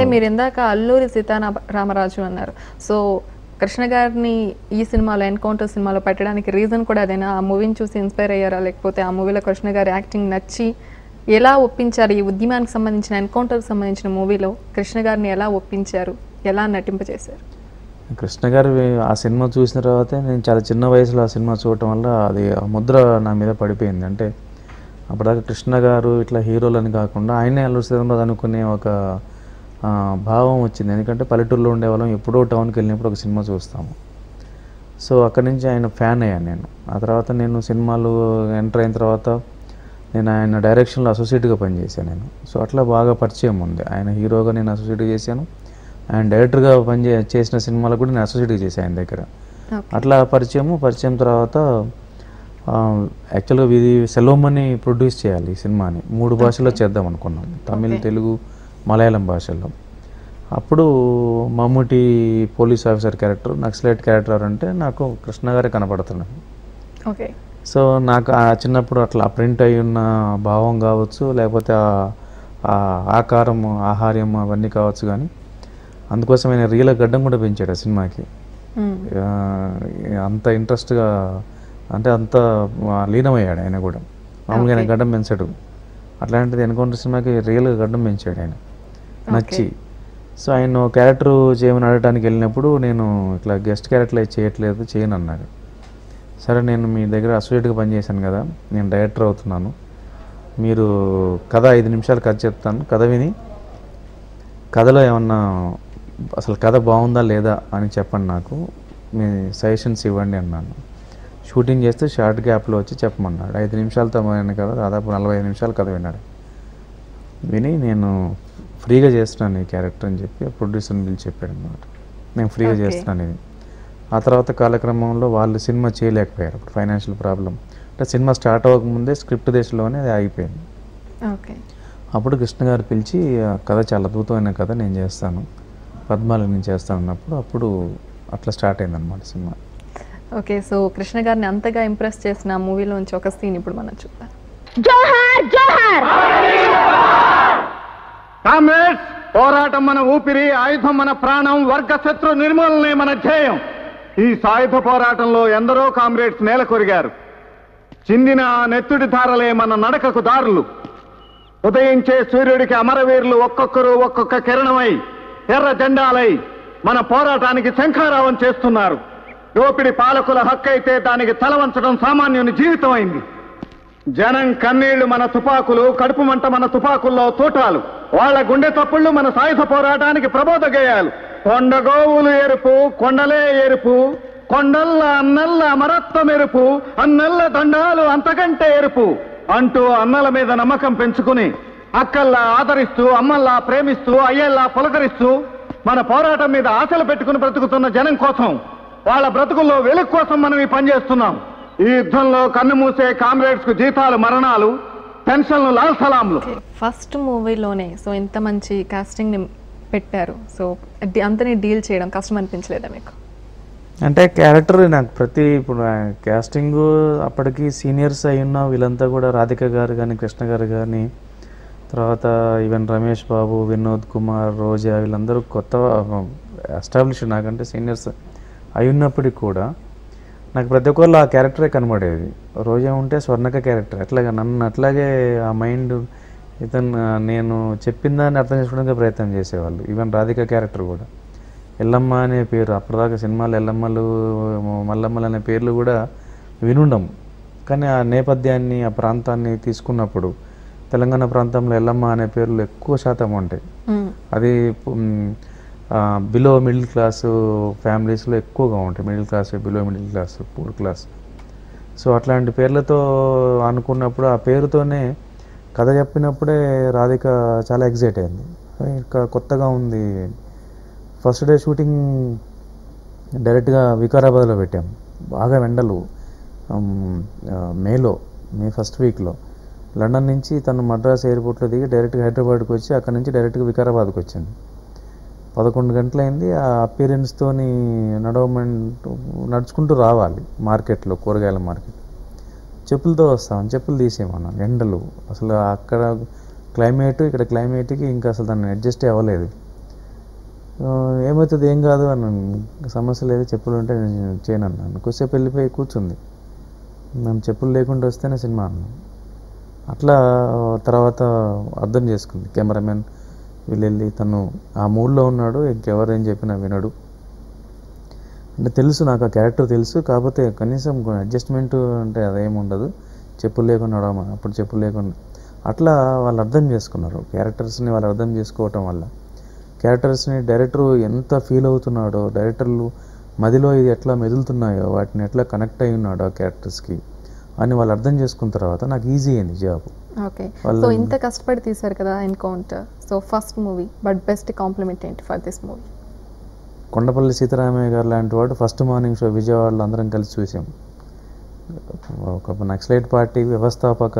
మీరు ఇందాక అల్లూరి సీతారామరాజు అన్నారు సో కృష్ణ గారిని ఈ సినిమాలో ఎన్కౌంటర్ సినిమాలో పెట్టడానికి రీజన్ కూడా అదేనా ఆ మూవీని చూసి ఇన్స్పైర్ అయ్యారా లేకపోతే ఆ మూవీలో కృష్ణ గారి యాక్టింగ్ నచ్చి ఎలా ఒప్పించారు ఈ ఉద్యమానికి సంబంధించిన ఎన్కౌంటర్కి సంబంధించిన మూవీలో కృష్ణ గారిని ఎలా ఒప్పించారు ఎలా నటింపజేశారు కృష్ణ గారి ఆ సినిమా చూసిన తర్వాతే నేను చాలా చిన్న వయసులో ఆ సినిమా చూడటం వల్ల అది ఆ ముద్ర నా మీద పడిపోయింది అంటే అప్పటిదాకా కృష్ణ గారు ఇట్లా హీరోలని కాకుండా ఆయనే అల్లు సీతారామరాజు అనుకునే ఒక ఆ, భావం వచ్చింది ఎందుకంటే పల్లెటూరులో ఉండేవాళ్ళం ఎప్పుడో టౌన్కి వెళ్ళినప్పుడు ఒక సినిమా చూస్తాము సో అక్కడి నుంచి ఆయన ఫ్యాన్ అయ్యాను నేను ఆ తర్వాత నేను సినిమాలు ఎంటర్ అయిన తర్వాత నేను ఆయన డైరెక్షన్లో అసోసియేట్గా పనిచేశాను నేను సో అట్లా బాగా పరిచయం ఉంది ఆయన హీరోగా నేను అసోసియేట్గా చేశాను ఆయన డైరెక్టర్గా పనిచే చేసిన సినిమాలకు కూడా నేను అసోసియేట్గా చేశాను ఆయన దగ్గర ఓకే అట్లా పరిచయము పరిచయం తర్వాత ఆ, యాక్చువల్గా ఇది సెలోమని ప్రొడ్యూస్ చేయాలి ఈ సినిమాని మూడు భాషల్లో చేద్దాం అనుకున్నాం తమిళ్ తెలుగు మలయాళం భాషల్లో అప్పుడు Mammootty police officer character naxalite character అంటే నాకు కృష్ణ గారే కనపడుతున్నాడు ఓకే సో నాకు ఆ చిన్నప్పుడు అట్లా ప్రింట్ అయి ఉన్న భావం కావచ్చు లేకపోతే ఆ- ఆ ఆకారం ఆహార్యం అవన్నీ కావచ్చు కానీ అందుకోసం ఆయన రియల్ గడ్డం కూడా పెంచాడు ఆ సినిమాకి మ్మ్. ఆ, అంత ఇంట్రెస్ట్గా అంటే అంత ఆ, లీనమయ్యాడు ఆయన కూడా మామూలుగా ఆయన Okay. గడ్డం పెంచాడు అట్లాంటిది ఎన్కౌంటర్ సినిమాకి రియల్గా గడ్డం పెంచాడు ఆయన నచ్చి సో ఆయన క్యారెక్టర్ చేయమని అడగడానికి వెళ్ళినప్పుడు నేను ఇట్లా గెస్ట్ క్యారెక్టర్ అయితే చేయట్లేదు చేయను అన్నాడు సరే నేను మీ దగ్గర అసోసియేట్గా పనిచేశాను కదా నేను డైరెక్టర్ అవుతున్నాను మీరు కథ ఐదు నిమిషాలు కథ చెప్తాను కథ విని కథలో ఏమన్నా అసలు కథ బాగుందా లేదా అని చెప్పండి నాకు మీ సజెషన్స్ ఇవ్వండి అన్నాను షూటింగ్ చేస్తే షార్ట్ గ్యాప్లో వచ్చి చెప్పమన్నాడు ఐదు నిమిషాలతో అయిన కదా దాదాపు నలభై ఐదు నిమిషాలు కథ విన్నాడు విని నేను ఫ్రీగా చేస్తున్నాను ఈ క్యారెక్టర్ అని చెప్పి ప్రొడ్యూసర్ని పిలిచి చెప్పాడు అనమాట నేను ఫ్రీగా Okay. చేస్తున్నాను ఇది ఆ తర్వాత కాలక్రమంలో వాళ్ళు సినిమా చేయలేకపోయారు అప్పుడు ఫైనాన్షియల్ ప్రాబ్లం అంటే సినిమా స్టార్ట్ అవ్వకముందే స్క్రిప్ట్ దశలోనే అది ఆగిపోయింది ఓకే అప్పుడు కృష్ణ గారు పిలిచి "ఆ కథ చాలా అద్భుతమైన కథ నేను చేస్తాను పద్మాలు నేను చేస్తాను అన్నప్పుడు అప్పుడు అట్లా స్టార్ట్ అయింది అనమాట సినిమా ఓకే సో కృష్ణ గారిని అంతగా ఇంప్రెస్ చేసిన మూవీలోంచి ఒక సీన్ ఇప్పుడు మనం చూద్దాం జోహార్ జోహార్ కామ్రేడ్స్ పోరాటం మన ఊపిరి ఆయుధం మన ప్రాణం వర్గ శత్రు నిర్మూలనే మన ధ్యేయం ఈ సాయుధ పోరాటంలో ఎందరో కామ్రేడ్స్ నేల కొరిగారు చిందిన ఆ నెత్తుడి ధారలే మన నడకకు దారులు ఉదయించే సూర్యుడికి అమరవీరులు ఒక్కొక్కరు ఒక్కొక్క కిరణమై ఎర్ర జెండాలై మన పోరాటానికి శంఖారావం చేస్తున్నారు దోపిడి పాలకుల హక్కైతే దానికి తలవంచడం సామాన్యుని జీవితం అయింది జనం కన్నీళ్లు మన తుపాకులు కడుపు మంట మన తుపాకుల్లో తూటాలు వాళ్ళ గుండె తప్పుళ్ళు మన సాయుధ పోరాటానికి ప్రబోధ గేయాలు కొండగోవులు ఎరుపు కొండలే ఎరుపు కొండల్ల అన్నల్ల అమరత్వం ఎరుపు అన్నల్ల దండాలు అంతకంటే ఎరుపు అంటూ అన్నల మీద నమ్మకం పెంచుకుని అక్కల్లా ఆదరిస్తూ అమ్మల్లా ప్రేమిస్తూ అయ్యల్లా పులకరిస్తూ మన పోరాటం మీద ఆశలు పెట్టుకుని బ్రతుకుతున్న జనం కోసం వాళ్ళ బ్రతుకుల్లో వెలుగు కోసం మనం ఈ పని చేస్తున్నాం ఈ యుద్ధంలో కన్ను మూసే కామ్రేడ్స్ కు జీతాలు మరణాలు పెన్షన్లు లాల్ సలాంలు ఓకే ఫస్ట్ మూవీలోనే సో ఇంత మంచి కాస్టింగ్ని పెట్టారు సో డి- అంతని డీల్ చేయడం కష్టం అనిపించలేదా మీకు అంటే క్యారెక్టర్ నాకు ప్రతి ఇప్పుడు క్యాస్టింగ్ అప్పటికి సీనియర్స్ అయి ఉన్న వీళ్ళంతా కూడా రాధిక గారు కానీ కృష్ణ గారు కానీ తర్వాత ఈవెన్ రమేష్ బాబు వినోద్ కుమార్ రోజా వీళ్ళందరూ కొత్త ఎస్టాబ్లిష్ నాకంటే సీనియర్స్ అయి ఉన్నప్పటికీ కూడా నాకు ప్రతి ఒక్కళ్ళు ఆ క్యారెక్టరే కనబడేది రోజా ఉంటే స్వర్ణక క్యారెక్టర్ అట్లాగే నన్ను అట్లాగే ఆ మైండ్ ఇతను ఆ, నేను చెప్పిన దాన్ని అర్థం చేసుకోవడానికి ప్రయత్నం చేసేవాళ్ళు ఈవెన్ రాధిక క్యారెక్టర్ కూడా ఎల్లమ్మ అనే పేరు అప్పటిదాకా సినిమాలు ఎల్లమ్మలు మల్లమ్మలు అనే పేర్లు కూడా వినుండం కానీ ఆ నేపథ్యాన్ని ఆ ప్రాంతాన్ని తీసుకున్నప్పుడు తెలంగాణ ప్రాంతంలో ఎల్లమ్మ అనే పేర్లు ఎక్కువ శాతం ఉంటాయి మ్మ్. అది బిలో మిడిల్ క్లాస్ ఫ్యామిలీస్లో ఎక్కువగా ఉంటాయి middle class below middle class poor class so అట్లాంటి పేర్లతో అనుకున్నప్పుడు ఆ పేరుతోనే కథ చెప్పినప్పుడే రాధిక చాలా ఎగ్జైట్ అయింది ఇంకా కొత్తగా ఉంది ఫస్ట్ డే షూటింగ్ డైరెక్ట్గా వికారాబాద్లో పెట్టాం బాగా ఎండలు ఉమ్, ఆ, మేలో మే ఫస్ట్ వీక్లో లండన్ నుంచి తను మద్రాస్ ఎయిర్పోర్ట్లో దిగి డైరెక్ట్గా హైదరాబాద్కి వచ్చి అక్కడ నుంచి డైరెక్ట్గా వికారాబాద్కి వచ్చింది పదకొండు గంటలైంది ఆ అపీరెన్స్తోని నడవమంటూ నడుచుకుంటూ రావాలి మార్కెట్లో కూరగాయల మార్కెట్ చెప్పులతో వస్తాం చెప్పులు తీసేయమన్నాను ఎండలు అసలు అక్కడ క్లైమేట్ ఇక్కడ క్లైమేట్కి ఇంకా అసలు దాన్ని అడ్జస్ట్ అవ్వలేదు ఆ, ఏమవుతుంది ఏం కాదు అన్నాను సమస్య లేదు చెప్పులు ఉంటే నేను చేయను అన్నాను కొద్దిసేపు వెళ్ళిపోయి కూర్చుంది మేము చెప్పులు లేకుండా వస్తేనే సినిమా అన్నాను అట్లా తర్వాత అర్థం చేసుకుంది కెమెరామెన్ వీళ్ళు వెళ్ళి తను ఆ మూడ్లో ఉన్నాడు ఇంకెవరు ఏం చెప్పినా వినడు అంటే తెలుసు నాకు ఆ క్యారెక్టర్ తెలుసు కాకపోతే కనీసం అడ్జస్ట్మెంట్ అంటే అదేం ఉండదు చెప్పులు లేకుండా నడవమ అప్పుడు చెప్పులు లేకుండా అట్లా వాళ్ళు అర్థం చేసుకున్నారు క్యారెక్టర్స్ని వాళ్ళు అర్థం చేసుకోవటం వల్ల క్యారెక్టర్స్ని డైరెక్టర్ ఎంత ఫీల్ అవుతున్నాడో డైరెక్టర్లు మదిలో ఇది ఎట్లా మెదులుతున్నాయో వాటిని ఎట్లా కనెక్ట్ అయి ఉన్నాడో ఆ క్యారెక్టర్స్కి అని వాళ్ళు అర్థం చేసుకున్న తర్వాత నాకు ఈజీ అయింది జాబ్ ఓకే సో వాళ్ళు- ఇంత కష్టపడి తీశారు కదా encounter so first movie but best compliment ఏంటి for this movie Kondapalli Seetharamaiah garu లాంటి వాడు ఫస్ట్ మార్నింగ్ షో విజయవాడలో అందరం కలిసి చూసాం ఒక నక్సలైట్ పార్టీ వ్యవస్థాపక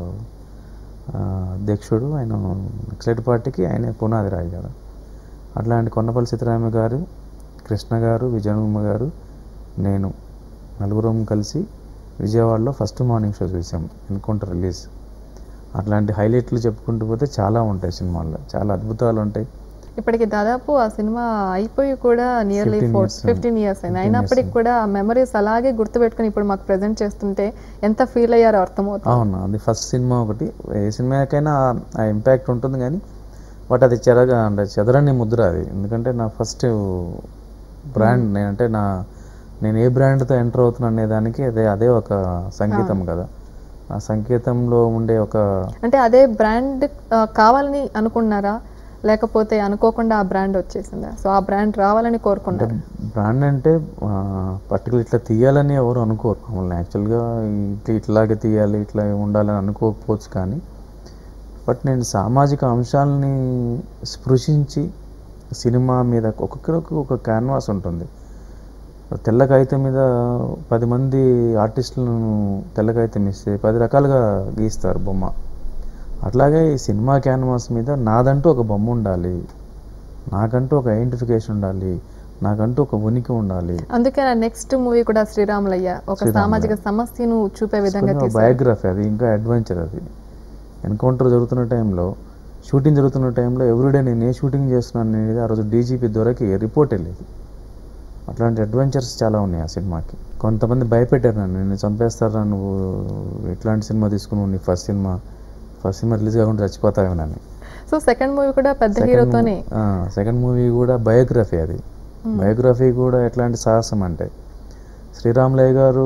ఆ, అధ్యక్షుడు ఆయన నక్సలైట్ పార్టీకి ఆయన పునాది రాయి కదా అట్లాంటి కొండపల్లి సీతారామయ్య గారు కృష్ణ గారు విజయమ్మ గారు నేను నలుగురం కలిసి విజయవాడలో ఫస్ట్ మార్నింగ్ షో చూసాం ఎన్కౌంటర్ రిలీజ్ అట్లాంటి హైలైట్లు చెప్పుకుంటూ పోతే చాలా ఉంటాయి సినిమాల్లో చాలా అద్భుతాలు ఉంటాయి ఇప్పటికి దాదాపు ఆ సినిమా అయిపోయి కూడా nearly 15 four years fifteen years అయింది 15 అయినప్పటికి years. కూడా మెమరీస్ అలాగే గుర్తుపెట్టుకుని ఇప్పుడు మాకు ప్రజెంట్ చేస్తుంటే ఎంత ఫీల్ అయ్యారో అర్థమవుతుంది అవును అది ఫస్ట్ సినిమా ఒకటి ఏ సినిమాకైనా ఆ- ఆ ఇంపాక్ట్ ఉంటుంది కానీ బట్ అది చెరగా అంటే చెదరని ముద్ర అది ఎందుకంటే నా ఫస్ట్ బ్రాండ్ నేనంటే నా నేను ఏ బ్రాండ్తో ఎంటర్ అవుతున్నా అనే దానికి అదే అదే ఒక సంకేతం కదా ఆ సంకేతంలో ఉండే ఒక అంటే అదే బ్రాండ్ కావాలని అనుకున్నారా లేకపోతే అనుకోకుండా ఆ బ్రాండ్ వచ్చేసిందా సో ఆ బ్రాండ్ రావాలని కోరుకున్నారు బ్రాండ్ అంటే పర్టికులర్ ఇట్లా తీయాలని ఎవరు అనుకోరు మమ్మల్ని యాక్చువల్గా ఇట్లా ఇట్లాగే తీయాలి ఇట్లా ఉండాలని అనుకోకపోవచ్చు కానీ బట్ నేను సామాజిక అంశాలని స్పృశించి సినిమా మీద ఒక్కొక్కరికి ఒక క్యాన్వాస్ ఉంటుంది తెల్ల కాగితం మీద పది మంది ఆర్టిస్టులను తెల్ల కాగితం ఇస్తే పది రకాలుగా గీస్తారు బొమ్మ అట్లాగే ఈ సినిమా క్యాన్వాస్ మీద నాదంటూ ఒక బొమ్మ ఉండాలి నాకంటూ ఒక ఐడెంటిఫికేషన్ ఉండాలి నాకంటూ ఒక ఉనికి ఉండాలి అందుకే నా నెక్స్ట్ మూవీ కూడా శ్రీరాములయ్య ఒక శ్రీరాములయ్య. సామాజిక సమస్యను చూపే విధంగా తీశారు బయోగ్రఫీ అది ఇంకా అడ్వెంచర్ అది ఎన్కౌంటర్ జరుగుతున్న టైంలో షూటింగ్ జరుగుతున్న టైంలో ఎవ్రీడే నేను ఏ షూటింగ్ చేస్తున్నాను అనేది ఆ రోజు డీజీపీ దొరకి రిపోర్ట్ వెళ్ళేది అట్లాంటి అడ్వెంచర్స్ చాలా ఉన్నాయి ఆ సినిమాకి కొంతమంది భయపెట్టారు నన్ను నేను చంపేస్తారా నువ్వు ఇట్లాంటి సినిమా తీసుకున్నావు నీ first cinema first cinema release కాకుండా చచ్చిపోతావేమో నన్ను సో సెకండ్ మూవీ కూడా పెద్ద హీరోతోనే సెకండ్ మూవీ కూడా బయోగ్రఫీ అది బయోగ్రఫీ కూడా ఎట్లాంటి సాహసం అంటే శ్రీరాములయ్య గారు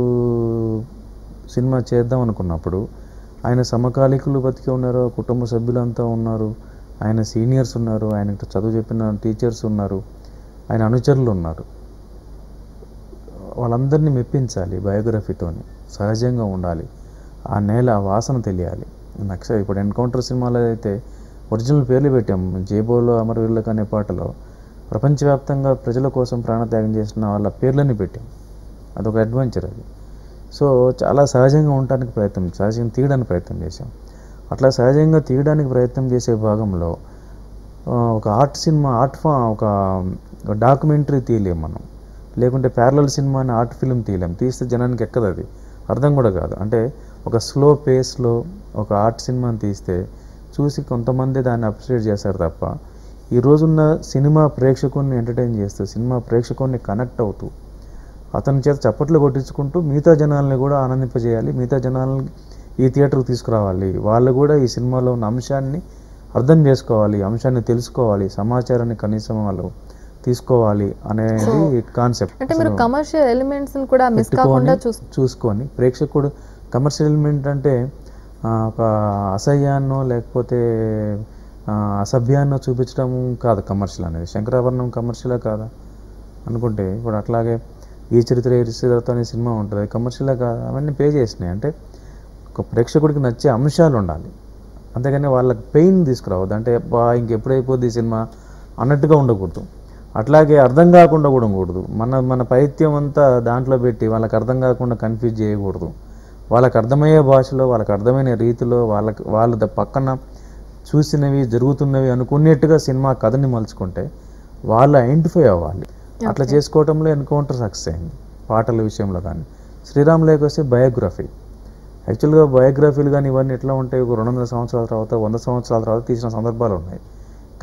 సినిమా చేద్దాం అనుకున్నప్పుడు ఆయన సమకాలీకులు బతికి ఉన్నారు కుటుంబ సభ్యులంతా ఉన్నారు ఆయన సీనియర్స్ ఉన్నారు ఆయనకు చదువు చెప్పిన టీచర్స్ ఉన్నారు ఆయన అనుచరులు ఉన్నారు వాళ్ళందరినీ మెప్పించాలి బయోగ్రఫీతోని సహజంగా ఉండాలి ఆ నేల ఆ వాసన తెలియాలి నక్ష ఇప్పుడు ఎన్కౌంటర్ సినిమాలో అయితే ఒరిజినల్ పేర్లు పెట్టాం జేబోలో అమరవీరులకు అనే పాటలో ప్రపంచవ్యాప్తంగా ప్రజల కోసం ప్రాణత్యాగం చేసిన వాళ్ళ పేర్లని పెట్టాం అదొక అడ్వెంచర్ అది సో చాలా సహజంగా ఉండటానికి ప్రయత్నం సహజంగా తీయడానికి ప్రయత్నం చేశాం అట్లా సహజంగా తీయడానికి ప్రయత్నం చేసే భాగంలో ఆ, ఒక ఆర్ట్ సినిమా ఆర్ట్ ఫా ఒక డాక్యుమెంటరీ తీయలేం మనం లేకుంటే ప్యారలల్ సినిమాని ఆర్ట్ ఫిల్మ్ తీయలేం తీస్తే జనానికి ఎక్కదు అది అర్థం కూడా కాదు అంటే ఒక స్లో పేస్లో ఒక ఆర్ట్ సినిమాని తీస్తే చూసి కొంతమంది దాన్ని అప్రిషియేట్ చేస్తారు తప్ప ఈ రోజున్న సినిమా ప్రేక్షకుల్ని ఎంటర్టైన్ చేస్తూ సినిమా ప్రేక్షకుల్ని కనెక్ట్ అవుతూ అతని చేత చప్పట్లు కొట్టించుకుంటూ మిగతా జనాల్ని కూడా ఆనందింపజేయాలి మిగతా జనాల్ని ఈ థియేటర్కి తీసుకురావాలి వాళ్ళు కూడా ఈ సినిమాలో ఉన్న అంశాన్ని అర్థం చేసుకోవాలి అంశాన్ని తెలుసుకోవాలి సమాచారాన్ని కనీసం వాళ్ళు తీసుకోవాలి అనేది కాన్సెప్ట్ అంటే మీరు కమర్షియల్ ఎలిమెంట్స్ కూడా మిస్ కాకుండా చూస్ చూసుకొని ప్రేక్షకుడు కమర్షియల్ ఎలిమెంట్ అంటే ఆ, ఒక అసహ్యాన్నో లేకపోతే ఆ, అసభ్యాన్నో చూపించడం కాదు కమర్షియల్ అనేది శంకరాభరణం కమర్షియలా కాదా అనుకుంటే ఇప్పుడు అట్లాగే ఈ చరిత్ర ఈ చరిత్ర అనే సినిమా ఉంటుంది కమర్షియలే కాదు అవన్నీ పే చేసినాయి అంటే ఒక ప్రేక్షకుడికి నచ్చే అంశాలు ఉండాలి అంతేగాని వాళ్ళకి పెయిన్ తీసుకురావద్దు అంటే బా ఇంకెప్పుడైపోద్ది ఈ సినిమా అన్నట్టుగా ఉండకూడదు అట్లాగే అర్థం కాకుండా కూడా ఉండకూడదు మన మన పైత్యం అంతా దాంట్లో పెట్టి వాళ్ళకి అర్థం కాకుండా కన్ఫ్యూజ్ చేయకూడదు వాళ్ళకి అర్థమయ్యే భాషలో వాళ్ళకి అర్థమైన రీతిలో వాళ్ళకి వాళ్ళ ద- పక్కన చూసినవి జరుగుతున్నవి అనుకునేట్టుగా సినిమా కథని మలుచుకుంటే వాళ్ళు ఐడెంటిఫై అవ్వాలి అట్లా చేసుకోవటంలో ఎన్కౌంటర్ సక్సెస్ అయింది పాటల విషయంలో కానీ శ్రీరాములేకి వస్తే బయోగ్రఫీ యాక్చువల్గా బయోగ్రఫీలు కానీ ఇవన్నీ ఎట్లా ఉంటాయి ఒక రెండు వందల సంవత్సరాల తర్వాత వంద సంవత్సరాల తర్వాత తీసిన సందర్భాలు ఉన్నాయి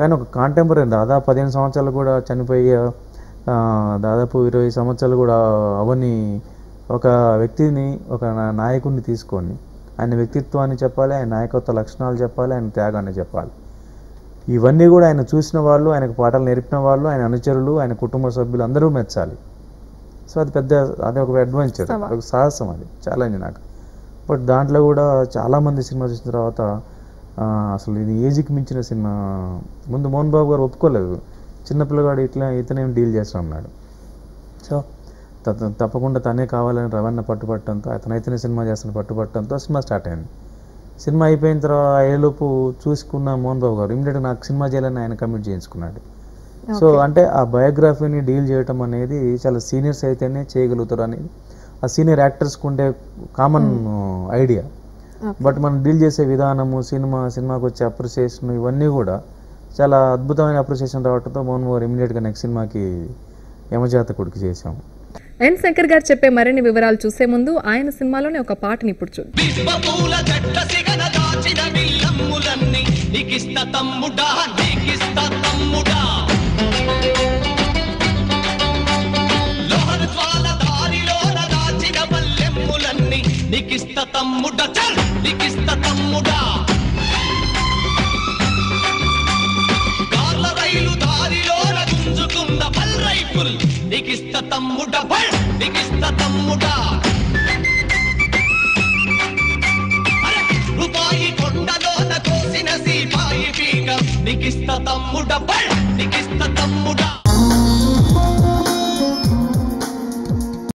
కానీ ఒక కాంటెంపరీ దాదాపు పదిహేను సంవత్సరాలు కూడా చనిపోయే ఆ, దాదాపు ఇరవై సంవత్సరాలు కూడా అవని ఒక వ్యక్తిని ఒక నా- నాయకుడిని తీసుకొని ఆయన వ్యక్తిత్వాన్ని చెప్పాలి ఆయన నాయకత్వ లక్షణాలు చెప్పాలి ఆయన త్యాగాన్ని చెప్పాలి ఇవన్నీ కూడా ఆయన చూసిన వాళ్ళు ఆయనకు పాఠాలు నేర్పిన వాళ్ళు ఆయన అనుచరులు ఆయన కుటుంబ సభ్యులు అందరూ మెచ్చాలి సో అది పెద్ద అది ఒక అడ్వెంచర్ సవాల్. ఒక సాహసం అది ఛాలెంజ్ నాకు బట్ దాంట్లో కూడా చాలామంది సినిమా చూసిన తర్వాత ఆ, అసలు ఇది ఏజ్కి మించిన సినిమా ముందు మోహన్ బాబు గారు ఒప్పుకోలేదు చిన్నపిల్లగాడు ఇట్లా ఇతనేం డీల్ చేస్తా అన్నాడు సో త- తప్పకుండా తనే కావాలని రవణ పట్టుపట్టడంతో అతనైతేనే సినిమా చేస్తున్న పట్టుపట్టడంతో సినిమా స్టార్ట్ అయింది సినిమా అయిపోయిన తర్వాత అయ్యేలోపు చూసుకున్న మోహన్ బాబు గారు ఇమీడియట్గా నాకు సినిమా చేయాలని ఆయన కమిట్ చేయించుకున్నాడు సో అంటే ఆ బయోగ్రఫీని డీల్ చేయటం అనేది చాలా సీనియర్స్ అయితేనే చేయగలుగుతారు అనేది ఆ సీనియర్ యాక్టర్స్కి ఉండే కామన్ ఐడియా బట్ మనం డీల్ చేసే విధానము సినిమా సినిమాకి వచ్చే అప్రిసియేషన్ ఇవన్నీ కూడా చాలా అద్భుతమైన అప్రిసియేషన్ రావడంతో మోహన్ గారు ఇమీడియట్గా నెక్స్ట్ సినిమాకి యమజాతకుడికి చేసాము ఎన్ శంకర్ గారు చెప్పే మరిన్ని వివరాలు చూసే ముందు ఆయన సినిమాలోనే ఒక పాటని ఇప్పుడు చూద్దాం బిల్వపూల జట్ట సిగన దాచిన బిల్లమ్ములన్నీ నీకిస్త తమ్ముడా నీకిస్త తమ్ముడా లోహన జ్వాల దారిలోన దాచిన పల్లెమ్ములన్నీ నీకిస్త తమ్ముడా చల్ నీకిస్త తమ్ముడా కార్ల రైలు దారిలోన గుంజుకున్న పల్ రైఫుల్ నీకిస్త తమ్ముడా బల్ నీకిస్త తమ్ముడా అరే, రూపాయి కొండలోన కోసిన సీపాయి పీక నీకిస్త తమ్ముడ బల్ నీకిస్త తమ్ముడా